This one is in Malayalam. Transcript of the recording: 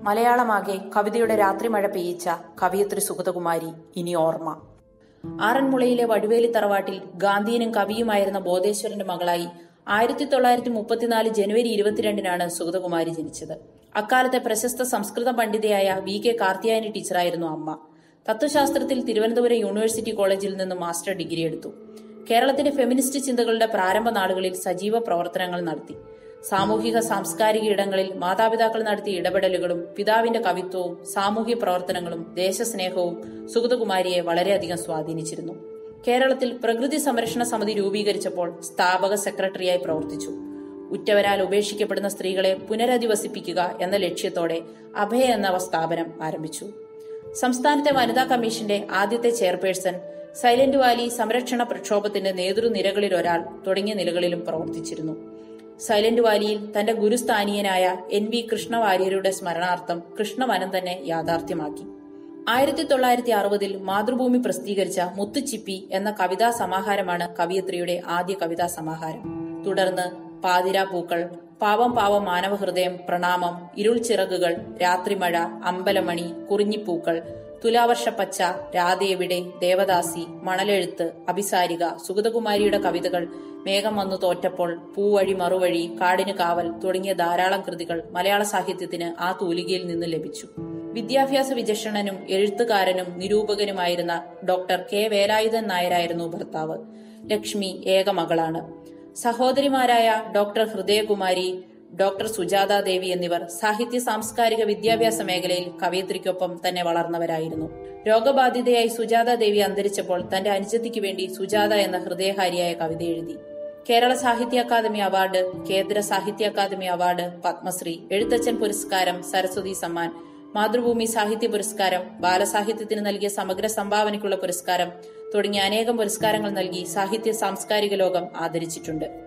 മലയാളമാകെ കവിതയുടെ രാത്രിമഴ പെയ്യിച്ച കവിയത്രി സുഗതകുമാരി ഇനി ഓർമ്മ ആറന്മുളയിലെ വടുവേലി തറവാട്ടിൽ ഗാന്ധിയനും കവിയുമായിരുന്ന ബോധേശ്വരന്റെ മകളായി ആയിരത്തി തൊള്ളായിരത്തി മുപ്പത്തിനാല് ജനുവരി ഇരുപത്തിരണ്ടിനാണ് സുഗതകുമാരി ജനിച്ചത് അക്കാലത്തെ പ്രശസ്ത സംസ്കൃത പണ്ഡിതയായ വി കെ കാർത്തിയായനി ടീച്ചറായിരുന്നു അമ്മ തത്വശാസ്ത്രത്തിൽ തിരുവനന്തപുരം യൂണിവേഴ്സിറ്റി കോളേജിൽ നിന്ന് മാസ്റ്റർ ഡിഗ്രി എടുത്തു കേരളത്തിലെ ഫെമിനിസ്റ്റ് ചിന്തകളുടെ പ്രാരംഭ നാളുകളിൽ സജീവ പ്രവർത്തനങ്ങൾ നടത്തി സാമൂഹിക സാംസ്കാരിക ഇടങ്ങളിൽ മാതാപിതാക്കൾ നടത്തിയ ഇടപെടലുകളും പിതാവിന്റെ കവിത്വവും സാമൂഹ്യ പ്രവർത്തനങ്ങളും ദേശസ്നേഹവും സുഗതകുമാരിയെ വളരെയധികം സ്വാധീനിച്ചിരുന്നു കേരളത്തിൽ പ്രകൃതി സംരക്ഷണ സമിതി രൂപീകരിച്ചപ്പോൾ സ്ഥാപക സെക്രട്ടറിയായി പ്രവർത്തിച്ചു ഉറ്റവരാൽ ഉപേക്ഷിക്കപ്പെടുന്ന സ്ത്രീകളെ പുനരധിവസിപ്പിക്കുക എന്ന ലക്ഷ്യത്തോടെ അഭയ എന്ന സ്ഥാപനം ആരംഭിച്ചു സംസ്ഥാനത്തെ വനിതാ കമ്മീഷന്റെ ആദ്യത്തെ ചെയർപേഴ്സൺ സൈലന്റ് വാലി സംരക്ഷണ പ്രക്ഷോഭത്തിന്റെ നേതൃനിരകളിൽ ഒരാൾ തുടങ്ങിയ നിലകളിലും പ്രവർത്തിച്ചിരുന്നു സൈലന്റ് വാലിയിൽ തന്റെ ഗുരുസ്ഥാനീയനായ എൻ വി കൃഷ്ണവാര്യരുടെ സ്മരണാർത്ഥം കൃഷ്ണവനം തന്നെ യാഥാർത്ഥ്യമാക്കി ആയിരത്തി തൊള്ളായിരത്തി അറുപതിൽ മാതൃഭൂമി പ്രസിദ്ധീകരിച്ച മുത്തുച്ചിപ്പി എന്ന കവിതാ സമാഹാരമാണ് കവിയത്രിയുടെ ആദ്യ കവിതാ സമാഹാരം തുടർന്ന് പാതിരാ പൂക്കൾ പാവം പാവം മാനവഹൃദയം പ്രണാമം ഇരുൾ ചിറകുകൾ രാത്രിമഴ അമ്പലമണി കുറിഞ്ഞിപ്പൂക്കൾ തുലാവർഷപ്പച്ച രാധയെവിടെ ദേവദാസി മണലെഴുത്ത് അഭിസാരിക സുഗതകുമാരിയുടെ കവിതകൾ മേഘം വന്നു തോറ്റപ്പോൾ പൂവഴി മറുവഴി കാടിന് കാവൽ തുടങ്ങിയ ധാരാളം കൃതികൾ മലയാള സാഹിത്യത്തിന് ആ തൂലികയിൽ നിന്ന് ലഭിച്ചു വിദ്യാഭ്യാസ വിചക്ഷണനും എഴുത്തുകാരനും നിരൂപകനുമായിരുന്ന ഡോക്ടർ കെ വേലായുധൻ നായരായിരുന്നു ഭർത്താവ് ലക്ഷ്മി ഏക മകളാണ് സഹോദരിമാരായ ഡോക്ടർ ഹൃദയകുമാരി ഡോക്ടർ സുജാത ദേവി എന്നിവർ സാഹിത്യ സാംസ്കാരിക വിദ്യാഭ്യാസ മേഖലയിൽ കവയത്രിക്കൊപ്പം തന്നെ വളർന്നവരായിരുന്നു രോഗബാധിതയായി സുജാത ദേവി അന്തരിച്ചപ്പോൾ തന്റെ അനുജത്തിക്ക് വേണ്ടി സുജാത എന്ന ഹൃദയഹാരിയായ കവിത എഴുതി കേരള സാഹിത്യ അക്കാദമി അവാർഡ് കേന്ദ്ര സാഹിത്യ അക്കാദമി അവാർഡ് പത്മശ്രീ എഴുത്തച്ഛൻ പുരസ്കാരം സരസ്വതി സമ്മാൻ മാതൃഭൂമി സാഹിത്യ പുരസ്കാരം ബാലസാഹിത്യത്തിന് നൽകിയ സമഗ്ര സംഭാവനയ്ക്കുള്ള പുരസ്കാരം തുടങ്ങിയ അനേകം പുരസ്കാരങ്ങൾ നൽകി സാഹിത്യ സാംസ്കാരിക ലോകം ആദരിച്ചിട്ടുണ്ട്